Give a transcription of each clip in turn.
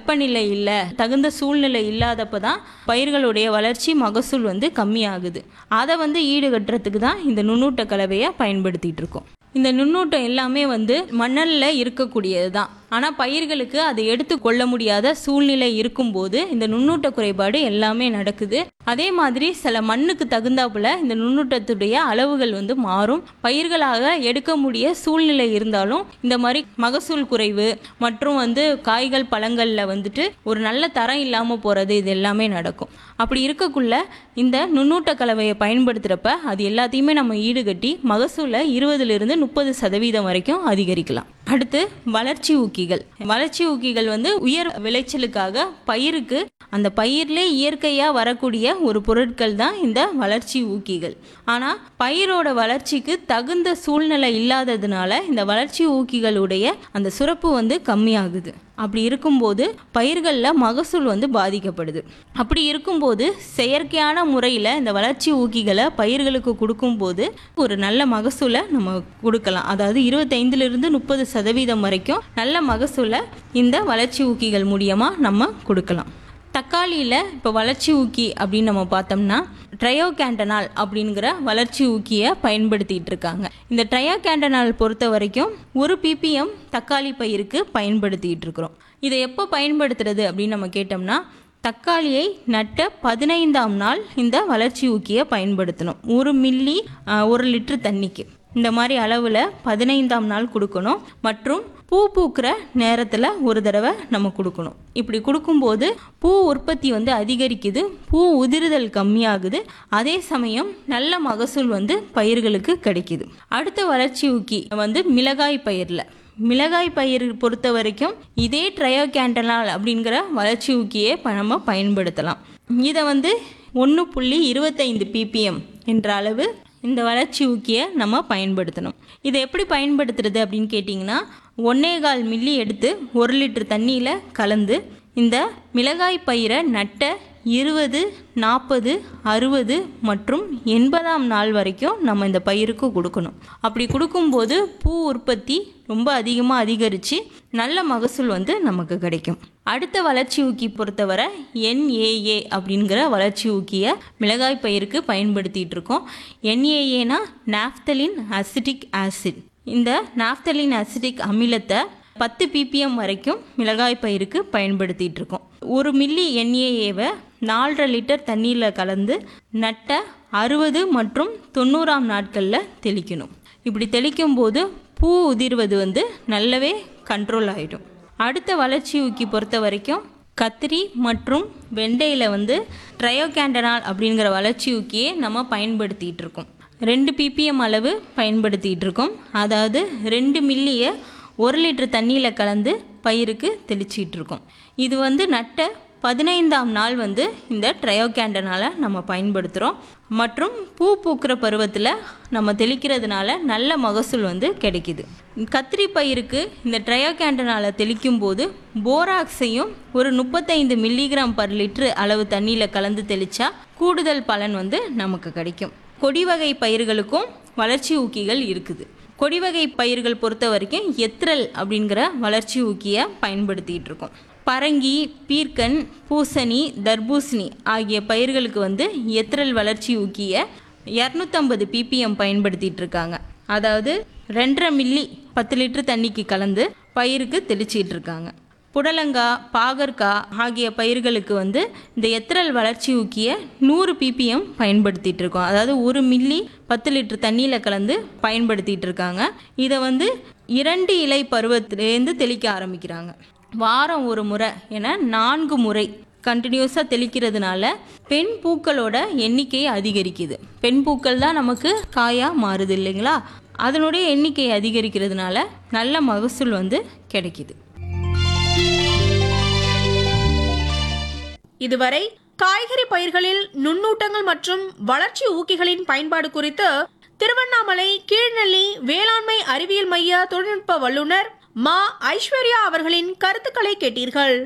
வெப்பநிலை இல்லை தகுந்த சூழ்நிலை இல்லாதப்ப தான் பயிர்களுடைய வளர்ச்சி மகசூல் வந்து கம்மியாகுது அதை வந்து ஈடுகட்டுறதுக்கு தான் இந்த நுண்ணூட்ட கலவையை பயன்படுத்திட்டு இருக்கோம் இந்த நுண்ணூட்டம் எல்லாமே வந்து மணலில் இருக்கக்கூடியது தான் ஆனால் பயிர்களுக்கு அதை எடுத்து கொள்ள முடியாத சூழ்நிலை இருக்கும்போது இந்த நுண்ணூட்ட குறைபாடு எல்லாமே நடக்குது அதே மாதிரி சில மண்ணுக்கு தகுந்தாப்புல இந்த நுண்ணூட்டத்துடைய அளவுகள் வந்து மாறும் பயிர்களாக எடுக்க முடிய சூழ்நிலை இருந்தாலும் இந்த மாதிரி மகசூல் குறைவு மற்றும் வந்து காய்கள் பழங்களில் வந்துட்டு ஒரு நல்ல தரம் இல்லாமல் போகிறது இது எல்லாமே நடக்கும் அப்படி இருக்கக்குள்ள இந்த நுண்ணூட்ட கலவையை பயன்படுத்துகிறப்ப அது எல்லாத்தையுமே நம்ம ஈடுகட்டி மகசூலை இருபதுலேருந்து முப்பது சதவீதம் வரைக்கும் அதிகரிக்கலாம் அடுத்து வளர்ச்சி ஊக்கிகள் வளர்ச்சி ஊக்கிகள் வந்து உயர் விளைச்சலுக்காக பயிருக்கு அந்த பயிர்லே இயற்கையாக வரக்கூடிய ஒரு பொருட்கள் தான் இந்த வளர்ச்சி ஊக்கிகள் ஆனால் பயிரோட வளர்ச்சிக்கு தகுந்த சூழ்நிலை இல்லாததுனால இந்த வளர்ச்சி ஊக்கிகளுடைய அந்த சுரப்பு வந்து கம்மியாகுது அப்படி இருக்கும்போது பயிர்களில் மகசூல் வந்து பாதிக்கப்படுது அப்படி இருக்கும்போது செயற்கையான முறையில் இந்த வளர்ச்சி ஊக்கிகளை பயிர்களுக்கு கொடுக்கும்போது ஒரு நல்ல மகசூலை நம்ம கொடுக்கலாம் அதாவது இருபத்தைந்துலேருந்து முப்பது சதவீதம் வரைக்கும் நல்ல மகசூலை இந்த வளர்ச்சி ஊக்கிகள் மூலியமாக நம்ம கொடுக்கலாம் தக்காளியில் இப்போ வளர்ச்சி ஊக்கி அப்படின்னு நம்ம பார்த்தோம்னா ட்ரையோகேண்டனால் அப்படிங்கிற வளர்ச்சி ஊக்கியை பயன்படுத்திட்டு இருக்காங்க இந்த ட்ரையோகேண்டனால் பொறுத்த வரைக்கும் ஒரு பிபிஎம் தக்காளி பயிருக்கு பயன்படுத்திட்டு இருக்கிறோம் இதை எப்போ பயன்படுத்துறது அப்படின்னு நம்ம கேட்டோம்னா தக்காளியை நட்ட பதினைந்தாம் நாள் இந்த வளர்ச்சி ஊக்கியை பயன்படுத்தணும் ஒரு மில்லி ஆஹ், ஒரு லிட்டர் தண்ணிக்கு இந்த மாதிரி அளவில் பதினைந்தாம் நாள் கொடுக்கணும் மற்றும் பூ பூக்கிற நேரத்தில் ஒரு தடவை நம்ம கொடுக்கணும் இப்படி கொடுக்கும்போது பூ உற்பத்தி வந்து அதிகரிக்குது பூ உதிருதல் கம்மியாகுது அதே சமயம் நல்ல மகசூல் வந்து பயிர்களுக்கு கிடைக்குது அடுத்த வளர்ச்சி ஊக்கி வந்து மிளகாய் பயிரில் மிளகாய் பயிர் பொறுத்த வரைக்கும் இதே ட்ரையோகேண்டனால் அப்படிங்கிற வளர்ச்சி ஊக்கியை ப- நம்ம பயன்படுத்தலாம் இதை வந்து ஒன்று புள்ளி இருபத்தைந்து பிபிஎம் என்ற அளவு இந்த வளர்ச்சி ஊக்கியை நம்ம பயன்படுத்தணும் இதை எப்படி பயன்படுத்துறது அப்படின்னு கேட்டிங்கன்னா ஒன்னேகால் மில்லி எடுத்து ஒரு லிட்டர் தண்ணியில் கலந்து இந்த மிளகாய் பயிரை நட்ட இருபது நாற்பது அறுபது மற்றும் எண்பதாம் நாள் வரைக்கும் நம்ம இந்த பயிருக்கு கொடுக்கணும் அப்படி கொடுக்கும்போது பூ உற்பத்தி ரொம்ப அதிகமாக அதிகரித்து நல்ல மகசூல் வந்து நமக்கு கிடைக்கும் அடுத்த வளர்ச்சி ஊக்கி பொறுத்தவரை என்ஏஏ அப்படிங்கிற வளர்ச்சி ஊக்கியை மிளகாய் பயிருக்கு பயன்படுத்திட்டு இருக்கோம் என்ஏஏனா நாப்தலின் அசிட்டிக் ஆசிட் இந்த நாப்தலின் அசிட்டிக் அமிலத்தை பத்து பிபிஎம் வரைக்கும் மிளகாய் பயிருக்கு பயன்படுத்திட்டு இருக்கோம் ஒரு மில்லி என்ஏஏவை நாலரை லிட்டர் தண்ணியில் கலந்து நட்ட அறுபது மற்றும் தொண்ணூறாம் நாட்களில் தெளிக்கணும் இப்படி தெளிக்கும் போது பூ உதிர்வது வந்து நல்லாவே கண்ட்ரோல் ஆகிடும் அடுத்த வளர்ச்சி ஊக்கி பொறுத்த வரைக்கும் கத்திரி மற்றும் வெண்டையில் வந்து ட்ரையோகேண்டனால் அப்படிங்கிற வளர்ச்சி ஊக்கியை நம்ம பயன்படுத்திகிட்டு இருக்கோம் ரெண்டு பிபிஎம் அளவு பயன்படுத்திகிட்டு இருக்கோம் அதாவது ரெண்டு மில்லியை ஒரு லிட்டர் தண்ணியில் கலந்து பயிருக்கு தெளிச்சிட்டு இருக்கோம் இது வந்து நட்ட பதினைந்தாம் நாள் வந்து இந்த ட்ரையோகேண்டனால் நம்ம பயன்படுத்துகிறோம் மற்றும் பூ பூக்கிற பருவத்தில் நம்ம தெளிக்கிறதுனால நல்ல மகசூல் வந்து கிடைக்குது கத்திரி பயிருக்கு இந்த ட்ரையோகேண்டனால் தெளிக்கும் போது போராக்ஸையும் ஒரு முப்பத்தைந்து மில்லிகிராம் பர் லிட்டர் அளவு தண்ணியில் கலந்து தெளித்தா கூடுதல் பலன் வந்து நமக்கு கிடைக்கும் கொடி வகை பயிர்களுக்கும் வளர்ச்சி ஊக்கிகள் இருக்குது கொடி வகை பயிர்கள் பொறுத்த வரைக்கும் எத்திரல் அப்படிங்கிற வளர்ச்சி ஊக்கியை பயன்படுத்திகிட்டு இருக்கோம் பரங்கி பீர்க்கன் பூசணி தர்பூசணி ஆகிய பயிர்களுக்கு வந்து எத்திரல் வளர்ச்சி ஊக்கிய இரநூத்தம்பது பிபிஎம் பயன்படுத்திட்டு இருக்காங்க அதாவது ரெண்டரை மில்லி பத்து லிட்டர் தண்ணிக்கு கலந்து பயிருக்கு தெளிச்சிட்டு இருக்காங்க புடலங்காய் பாகற்காய் ஆகிய பயிர்களுக்கு வந்து இந்த எத்திரல் வளர்ச்சி ஊக்கிய நூறு பிபிஎம் பயன்படுத்திட்டு இருக்கோம் அதாவது ஒரு மில்லி பத்து லிட்டர் தண்ணியில் கலந்து பயன்படுத்திட்டு இருக்காங்க இதை வந்து இரண்டு இலை பருவத்திலேருந்து தெளிக்க ஆரம்பிக்கிறாங்க வாரம் ஒரு முறை என நான்கு முறை கண்டினியூஸாக தெளிக்கிறதுனால பெண் பூக்களோட எண்ணிக்கை அதிகரிக்குது பெண் பூக்கள் தான் நமக்கு காயாக மாறுது இல்லைங்களா அதனுடைய எண்ணிக்கை அதிகரிக்கிறதுனால நல்ல மகசூல் வந்து கிடைக்குது இதுவரை காய்கறி பயிர்களில் நுண்ணூட்டங்கள் மற்றும் வளர்ச்சி ஊக்கிகளின் பயன்பாடு குறித்து திருவண்ணாமலை கீழ்நெல்லி வேளாண்மை அறிவியல் மைய தொழில்நுட்ப வல்லுநர் மா ஐஸ்வர்யா அவர்களின் கருத்துக்களை கேட்டீர்கள்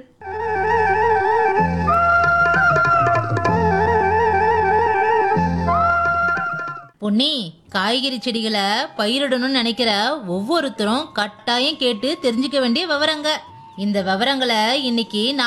பொன்னி காய்கறி செடிகளை பயிரிடணும்னு நினைக்கிற ஒவ்வொருத்தரும் கட்டாயம் கேட்டு தெரிஞ்சுக்க வேண்டிய விவரங்க இந்த விவரங்களை இன்னைக்கு நான்